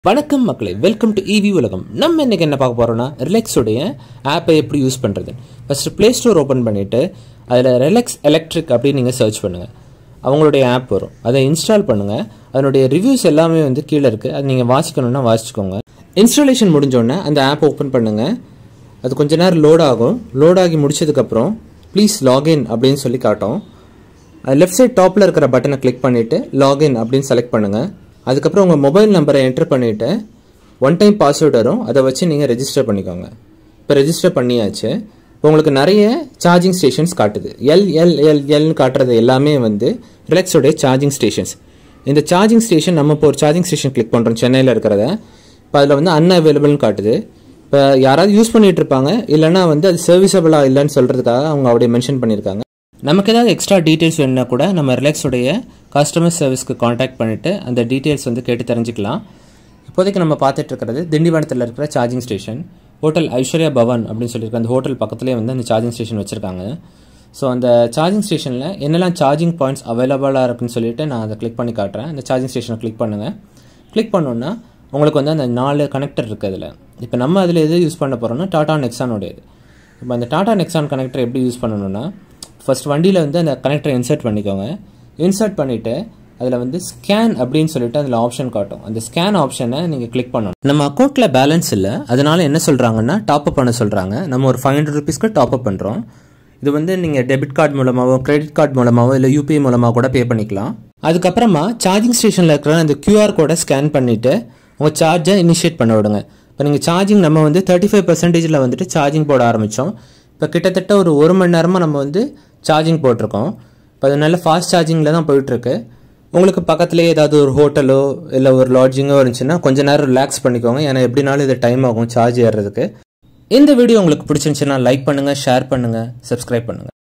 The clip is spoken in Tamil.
வணக்கம் மக்களே வெல்கம் டு இவி உலகம் நம்ம இன்னைக்கு என்ன பார்க்க போறோம்னா ரிலாக்ஸோடைய ஆப்பை எப்படி யூஸ் பண்ணுறது ஃபர்ஸ்ட் ப்ளே ஸ்டோர் ஓப்பன் பண்ணிட்டு அதில் ரிலாக்ஸ் எலக்ட்ரிக் அப்படின்னு நீங்கள் சர்ச் பண்ணுங்க அவங்களுடைய ஆப் வரும் அதை இன்ஸ்டால் பண்ணுங்க அதனுடைய ரிவ்யூஸ் எல்லாமே வந்து கீழே இருக்கு அது நீங்கள் வாசிக்கணும்னா வாசிச்சுக்கோங்க இன்ஸ்டாலேஷன் முடிஞ்சோடனே அந்த ஆப் ஓப்பன் பண்ணுங்க அது கொஞ்ச நேரம் லோட் ஆகும் லோட் ஆகி முடிச்சதுக்கப்புறம் ப்ளீஸ் லாகின் அப்படின்னு சொல்லி காட்டும் லெஃப்ட் சைட் டாப்பில் இருக்கிற பட்டனை கிளிக் பண்ணிவிட்டு லாகின் அப்படின்னு செலக்ட் பண்ணுங்கள் அதுக்கப்புறம் உங்கள் மொபைல் நம்பரை என்டர் பண்ணிவிட்டு ஒன் டைம் பாஸ்வேர்டு வரும் அதை வச்சு நீங்கள் ரெஜிஸ்டர் பண்ணிக்கோங்க இப்போ ரெஜிஸ்டர் பண்ணியாச்சு இப்போ உங்களுக்கு நிறைய சார்ஜிங் ஸ்டேஷன்ஸ் காட்டுது எல் எல் எல் எல்னு காட்டுறது எல்லாமே வந்து ரிலாக்ஸோடைய சார்ஜிங் ஸ்டேஷன்ஸ் இந்த சார்ஜிங் ஸ்டேஷன் நம்ம இப்போ ஒரு சார்ஜிங் ஸ்டேஷன் கிளிக் பண்ணுறோம் சென்னையில் இருக்கிறத இப்போ அதில் வந்து அன்அவைலபிள்னு காட்டுது இப்போ யாராவது யூஸ் பண்ணிட்டு இருப்பாங்க இல்லைன்னா வந்து அது சர்வீசபிளாக இல்லைன்னு சொல்கிறதுக்காக அவங்க அப்படியே மென்ஷன் பண்ணியிருக்காங்க நமக்கு ஏதாவது எக்ஸ்ட்ரா டீட்டெயில்ஸ் வேணும்னா கூட நம்ம ரிலாக்ஸோடைய கஸ்டமர் சர்வீஸ்க்கு காண்டாக்ட் பண்ணிவிட்டு அந்த டீட்டெயில்ஸ் வந்து கேட்டு தெரிஞ்சுக்கலாம் இப்போதைக்கு நம்ம பார்த்துட்டு இருக்கிறது திண்டிவனத்தில் இருக்கிற charging station hotel Aishwarya Bhavan அப்படின்னு சொல்லியிருக்க அந்த ஹோட்டல் பக்கத்துலேயே வந்து அந்த சார்ஜிங் ஸ்டேஷன் வச்சுருக்காங்க ஸோ அந்த சார்ஜிங் ஸ்டேஷனில் என்னெல்லாம் சார்ஜிங் பாயிண்ட்ஸ் அவைலபிளாக இருக்குன்னு சொல்லிட்டு நான் அதை கிளிக் பண்ணி காட்டுறேன் அந்த சார்ஜிங் ஸ்டேஷனை கிளிக் பண்ணுங்கள் கிளிக் பண்ணோன்னா உங்களுக்கு வந்து அந்த நாலு கனெக்டர் இருக்குது அதில் இப்போ நம்ம அதில் எது யூஸ் பண்ண போகிறோம்னா டாடா நெக்ஸானோடையது இப்போ அந்த டாடா நெக்ஸான் கனெக்டர் எப்படி யூஸ் பண்ணணும்னா ஃபர்ஸ்ட் வண்டியில் வந்து அந்த கனெக்டரை இன்சர்ட் பண்ணிக்கோங்க இன்சர்ட் பண்ணிவிட்டு அதில் வந்து ஸ்கேன் அப்படின்னு சொல்லிட்டு அதில் ஆப்ஷன் காட்டும் அந்த ஸ்கேன் ஆப்ஷனை நீங்கள் கிளிக் பண்ணணும் நம்ம அக்கௌண்ட்டில் பேலன்ஸ் இல்லை அதனால என்ன சொல்கிறாங்கன்னா டாப் அப் பண்ண சொல்கிறாங்க நம்ம ஒரு ஃபைவ் ஹண்ட்ரட் ருபீஸ்க்கு டாப் அப் பண்ணுறோம் இது வந்து நீங்கள் டெபிட் கார்டு மூலமாகவோ கிரெடிட் கார்டு மூலமாகவோ இல்லை யூபிஐ மூலமாக கூட பே பண்ணிக்கலாம் அதுக்கப்புறமா சார்ஜிங் ஸ்டேஷனில் இருக்கிற அந்த கியூஆர் கோடை ஸ்கேன் பண்ணிவிட்டு உங்கள் சார்ஜை இனிஷியேட் பண்ண விடுங்க இப்போ நீங்கள் சார்ஜிங் நம்ம வந்து தேர்ட்டி ஃபைவ் பர்சன்டேஜில் வந்துட்டு சார்ஜிங் போட ஆரம்பித்தோம் இப்போ கிட்டத்தட்ட ஒரு ஒரு மணி நேரமாக நம்ம வந்து சார்ஜிங் போட்டிருக்கோம் இப்போ அது நல்ல ஃபாஸ்ட் சார்ஜிங்கில் தான் போயிட்டுருக்கு உங்களுக்கு பக்கத்துலேயே ஏதாவது ஒரு ஹோட்டலோ இல்லை ஒரு லாட்ஜிங்கோ இருந்துச்சுன்னா கொஞ்ச நேரம் ரிலாக்ஸ் பண்ணிக்கோங்க ஏன்னா எப்படினாலும் இது டைம் ஆகும் சார்ஜ் ஏறுறதுக்கு இந்த வீடியோ உங்களுக்கு பிடிச்சிருந்துச்சுன்னா லைக் பண்ணுங்கள் ஷேர் பண்ணுங்கள் சப்ஸ்கிரைப் பண்ணுங்கள்